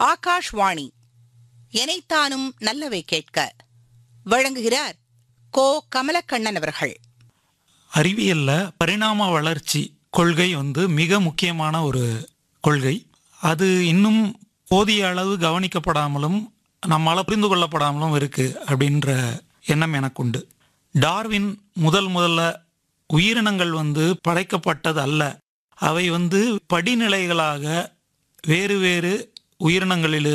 ஆகாஷ்வாணி எனைத்தானும் நல்லவை கேட்க வழங்குகிறார் கோ கமலக்கண்ணன் அவர்கள் அறிவியல்ல பரிணாம வளர்ச்சி கொள்கை வந்து மிக முக்கியமான ஒரு கொள்கை அது இன்னும் போதிய அளவு கவனிக்கப்படாமலும் நம்மால் புரிந்து கொள்ளப்படாமலும் இருக்கு அப்படின்ற எண்ணம் எனக்குண்டு டார்வின் முதல் முதல்ல உயிரினங்கள் வந்து படைக்கப்பட்டது அல்ல அவை வந்து படிநிலைகளாக வேறு வேறு உயிரினங்களில்